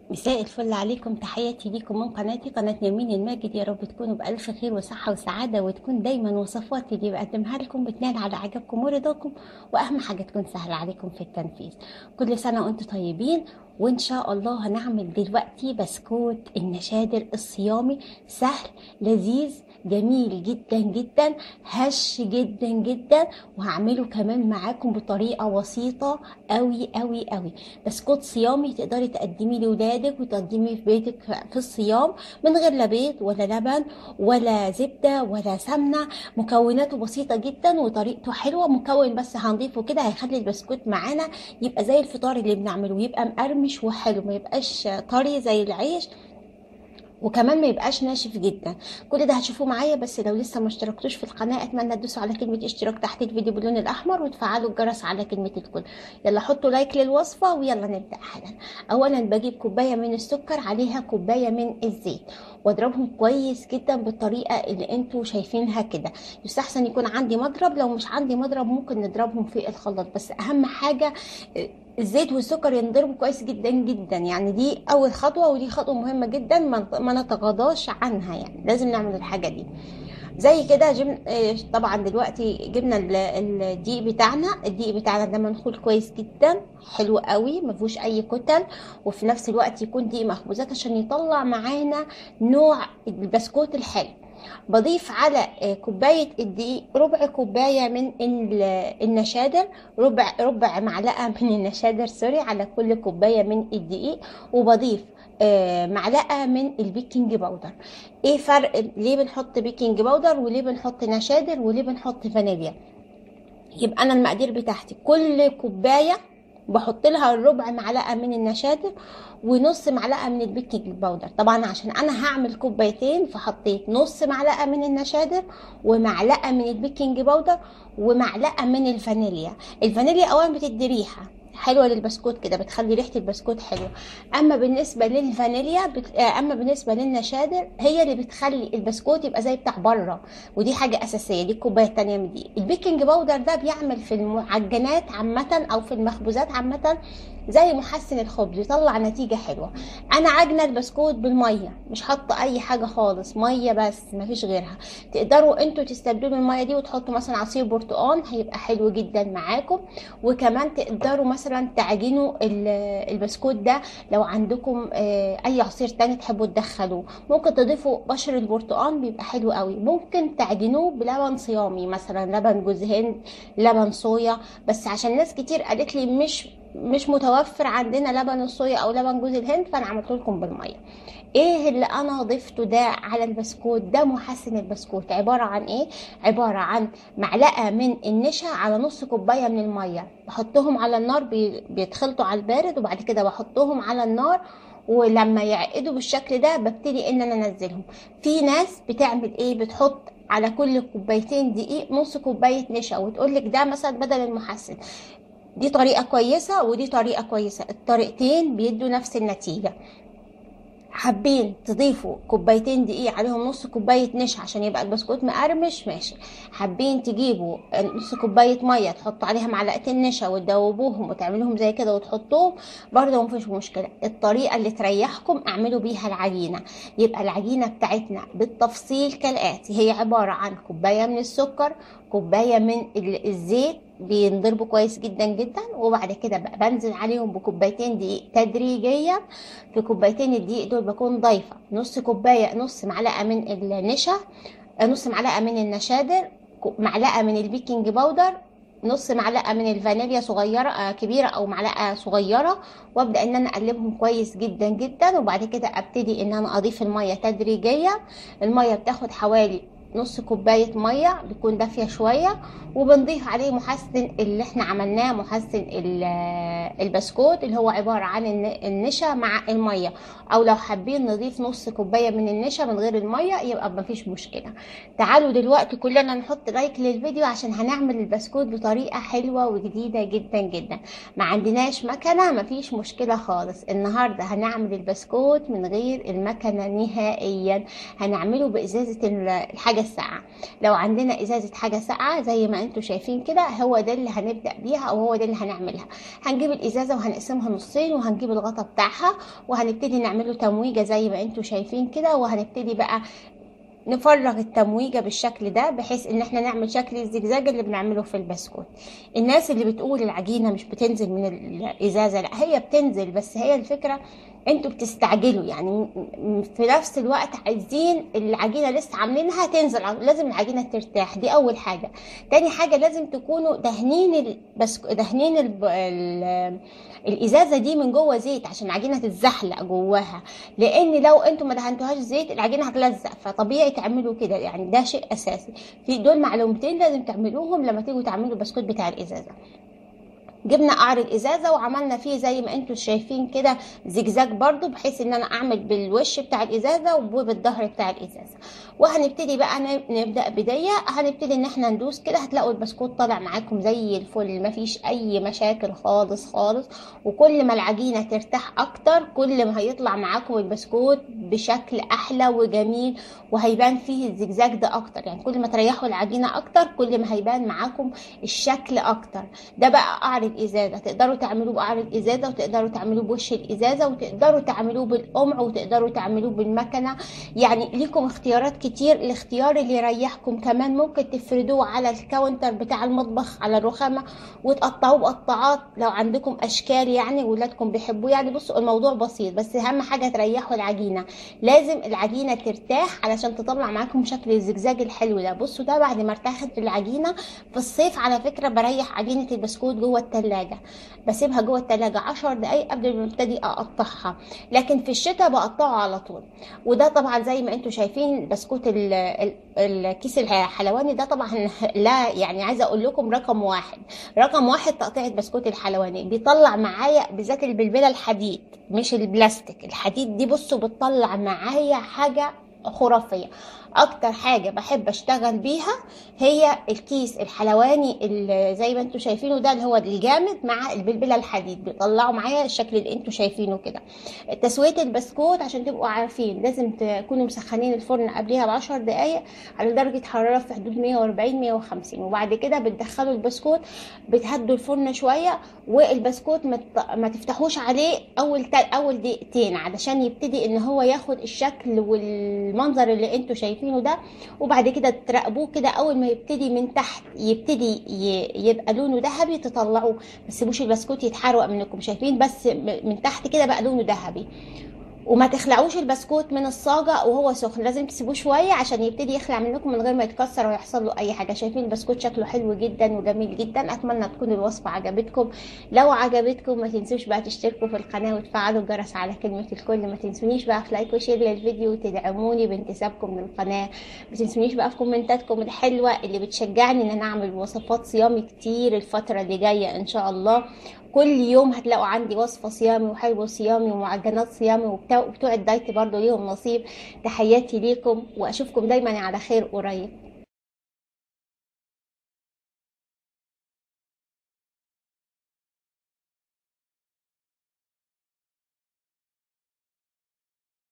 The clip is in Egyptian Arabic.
مساء الفل عليكم تحياتي ليكم من قناتي قناة يمين الماجد يا رب تكونوا بألف خير وصحة وسعادة وتكون دايما وصفاتي اللي بقدمها لكم بتنال على عجبكم ورضاكم وأهم حاجة تكون سهلة عليكم في التنفيذ كل سنة وأنتم طيبين وإن شاء الله هنعمل دلوقتي بسكوت النشادر الصيامي سهل لذيذ جميل جدا جدا هش جدا جدا وهعمله كمان معاكم بطريقه بسيطه قوي قوي قوي بسكوت صيامي تقدري تقدمي لاولادك وتقدمي في بيتك في الصيام من غير لا بيض ولا لبن ولا زبده ولا سمنه مكوناته بسيطه جدا وطريقته حلوه مكون بس هنضيفه كده هيخلي البسكوت معانا يبقى زي الفطار اللي بنعمله يبقى مقرمش وحلو ما يبقاش طري زي العيش وكمان ما يبقاش ناشف جدا كل ده هتشوفوه معايا بس لو لسه ما اشتركتوش في القناه اتمنى تدوسوا على كلمه اشتراك تحت الفيديو باللون الاحمر وتفعلوا الجرس على كلمه الكل يلا حطوا لايك للوصفه ويلا نبدا حالا اولا بجيب كوبايه من السكر عليها كوبايه من الزيت واضربهم كويس جدا بالطريقه اللي انتوا شايفينها كده يستحسن يكون عندي مضرب لو مش عندي مضرب ممكن نضربهم في الخلاط بس اهم حاجه الزيت والسكر ينضربوا كويس جدا جدا يعني دي اول خطوه ودي خطوه مهمه جدا ما نتغاضاش عنها يعني لازم نعمل الحاجه دي زي كده جبن طبعا دلوقتي جبنا الدقيق بتاعنا الدقيق بتاعنا ده منخول كويس جدا حلو قوي ما فيهوش اي كتل وفي نفس الوقت يكون دقيق مخبوزات عشان يطلع معانا نوع البسكوت الحلو بضيف على كوباية الدقيق ربع كوباية من النشادر ربع ربع معلقة من النشادر سوري على كل كوباية من الدقيق وبضيف معلقة من البيكنج باودر ايه فرق ليه بنحط بيكنج باودر وليه بنحط نشادر وليه بنحط فانيليا يبقى انا المقادير بتاعتي كل كوبايه بحط لها ربع معلقه من النشادر ونص معلقه من البيكنج باودر طبعا عشان انا هعمل كوبايتين فحطيت نص معلقه من النشادر ومعلقه من البيكنج باودر ومعلقه من الفانيليا الفانيليا اولا بتدي ريحه حلوه للبسكوت كده بتخلي ريحه البسكوت حلوه اما بالنسبه للفانيليا بت... اما بالنسبه للنشادر هي اللي بتخلي البسكوت يبقى زي بتاع بره ودي حاجه اساسيه دي الكوبايه الثانيه من دي البيكنج باودر ده بيعمل في المعجنات عامه او في المخبوزات عامه زي محسن الخبز يطلع نتيجه حلوه انا عجنه البسكوت بالميه مش حاطه اي حاجه خالص ميه بس مفيش غيرها تقدروا انتوا تستبدلوا الميه دي وتحطوا مثلا عصير برتقال هيبقى حلو جدا معاكم وكمان تقدروا مثلا تعجنوا البسكوت ده لو عندكم اي عصير تاني تحبوا تدخلوه ممكن تضيفوا بشر البرتقال بيبقى حلو قوي ممكن تعجنوه بلبن صيامي مثلا لبن جوز هند لبن صويا بس عشان ناس كتير قالت لي مش مش متوفر عندنا لبن الصويا او لبن جوز الهند فانا عملت لكم بالميه ايه اللي انا ضفته ده على البسكوت ده محسن البسكوت عباره عن ايه عباره عن معلقه من النشا على نص كوبايه من الميه بحطهم على النار بيتخلطوا على البارد وبعد كده بحطهم على النار ولما يعقدوا بالشكل ده ببتدي ان انا انزلهم في ناس بتعمل ايه بتحط على كل كوبايتين دقيق نص كوبايه نشا وتقول لك ده مثلا بدل المحسن دي طريقة كويسة ودي طريقة كويسة الطريقتين بيدوا نفس النتيجة حابين تضيفوا كوبايتين دقيق عليهم نص كوبايه نشا عشان يبقى البسكوت مقرمش ماشي حابين تجيبوا نص كوبايه ميه تحطوا عليها معلقتين نشا وتدوبوهم وتعملوهم زي كده وتحطوهم برضه مفيش مشكله الطريقه اللي تريحكم اعملوا بيها العجينه يبقى العجينه بتاعتنا بالتفصيل كالاتي هي عباره عن كوبايه من السكر كوبايه من الزيت بينضربوا كويس جدا جدا وبعد كده بقى بنزل عليهم بكوبايتين دقيق تدريجيا في كوبايتين الدقيق دول بكون ضايفه نص كوبايه نص معلقه من النشا نص معلقه من النشادر معلقه من البيكنج باودر نص معلقه من الفانيليا صغيره كبيره او معلقه صغيره وابدا ان انا اقلبهم كويس جدا جدا وبعد كده ابتدي ان انا اضيف الميه تدريجيا الميه بتاخد حوالي نص كوباية مية بتكون دافية شوية وبنضيف عليه محسن اللي احنا عملناه محسن البسكوت اللي هو عبارة عن النشا مع المية او لو حابين نضيف نص كوباية من النشا من غير المية يبقى مفيش مشكلة تعالوا دلوقتي كلنا نحط لايك للفيديو عشان هنعمل البسكوت بطريقة حلوة وجديدة جدا جدا ما عندناش مكنة مفيش مشكلة خالص النهاردة هنعمل البسكوت من غير المكنة نهائيا هنعمله بإزازة الحاجة الحاجه الساقعه لو عندنا ازازه حاجه ساقعه زي ما انتم شايفين كده هو ده اللي هنبدا بيها او هو ده اللي هنعملها هنجيب الازازه وهنقسمها نصين وهنجيب الغطا بتاعها وهنبتدي نعمله تمويجه زي ما انتم شايفين كده وهنبتدي بقى نفرغ التمويجة بالشكل ده بحيث ان احنا نعمل شكل الزجزاج اللي بنعمله في البسكوت الناس اللي بتقول العجينة مش بتنزل من الازازة لا هي بتنزل بس هي الفكرة انتوا بتستعجلوا يعني في نفس الوقت عايزين العجينة لسه عاملينها تنزل لازم العجينة ترتاح دي اول حاجة تاني حاجة لازم تكونوا دهنين البسكو دهنين الب... ال... الازازه دي من جوه زيت عشان العجينه تتزحلق جواها لان لو انتم ما دهنتوهاش زيت العجينه هتلزق فطبيعي تعملوا كده يعني ده شيء اساسي في دول معلومتين لازم تعملوهم لما تيجوا تعملوا البسكوت بتاع الازازه جبنا قعر الازازه وعملنا فيه زي ما انتم شايفين كده زجزاج برضو بحيث ان انا اعمل بالوش بتاع الازازه وبالظهر بتاع الازازه وهنبتدي بقى نبدا بدايه هنبتدي ان احنا ندوس كده هتلاقوا البسكوت طالع معاكم زي الفل مفيش اي مشاكل خالص خالص وكل ما العجينه ترتاح اكتر كل ما هيطلع معاكم البسكوت بشكل احلى وجميل وهيبان فيه الزجزاج ده اكتر يعني كل ما تريحوا العجينه اكتر كل ما هيبان معاكم الشكل اكتر ده بقى قعر الازازه تقدروا تعملوه بقعر الازازه وتقدروا تعملوه بوش الازازه وتقدروا تعملوه بالقمع وتقدروا تعملوه بالمكنه يعني ليكم اختيارات كتير الاختيار اللي يريحكم كمان ممكن تفردوه على الكاونتر بتاع المطبخ على الرخامه وتقطعوه بقطعات لو عندكم اشكال يعني ولادكم بيحبوه يعني بصوا الموضوع بسيط بس اهم حاجه تريحوا العجينه لازم العجينه ترتاح علشان تطلع معاكم شكل الزجزاج الحلو ده بصوا ده بعد ما ارتاحت العجينه في الصيف على فكره بريح عجينه البسكوت جوه التلاجة بسيبها جوه التلاجة عشر دقايق قبل ما ابتدي اقطعها لكن في الشتاء بقطعه على طول وده طبعا زي ما انتم شايفين بسكوت الكيس الحلواني ده طبعا لا يعني عايزه اقول لكم رقم واحد رقم واحد تقطيعه بسكوت الحلواني بيطلع معايا بالذات البلبله الحديد مش البلاستيك الحديد دي بصوا بتطلع معايا حاجه خرافيه اكتر حاجه بحب اشتغل بيها هي الكيس الحلواني اللي زي ما انتم شايفينه ده اللي هو الجامد مع البلبله الحديد بيطلعوا معايا الشكل اللي انتم شايفينه كده تسويه البسكوت عشان تبقوا عارفين لازم تكونوا مسخنين الفرن قبلها ب 10 دقائق على درجه حراره في حدود 140 150 وبعد كده بتدخلوا البسكوت بتهدوا الفرن شويه والبسكوت ما تفتحوش عليه اول اول دقيقتين علشان يبتدي ان هو ياخد الشكل والمنظر اللي انتم شايفينه شايفينه ده وبعد كده تراقبوه كده اول ما يبتدي من تحت يبتدي يبقى لونه ذهبي تطلعوه ما تسيبوش البسكوت يتحرق منكم شايفين بس من تحت كده بقى لونه ذهبي وما تخلعوش البسكوت من الصاجة وهو سخن لازم تسيبوه شوية عشان يبتدي يخلع منكم من غير ما يتكسر ويحصل له اي حاجة شايفين البسكوت شكله حلو جدا وجميل جدا اتمنى تكون الوصفة عجبتكم لو عجبتكم ما تنسوش بقى تشتركوا في القناة وتفعلوا الجرس على كلمة الكل ما تنسونيش بقى في لايك وشير للفيديو وتدعموني بانتسابكم للقناة ما تنسونيش بقى في كومنتاتكم الحلوة اللي بتشجعني ان انا اعمل وصفات صيامي كتير الفترة اللي جاية ان شاء الله كل يوم هتلاقوا عندي وصفة صيامي وحلو صيامي ومعجنات صيامي وبتوع, وبتوع الدايت برضو ليهم نصيب تحياتي ليكم واشوفكم دايما على خير قريب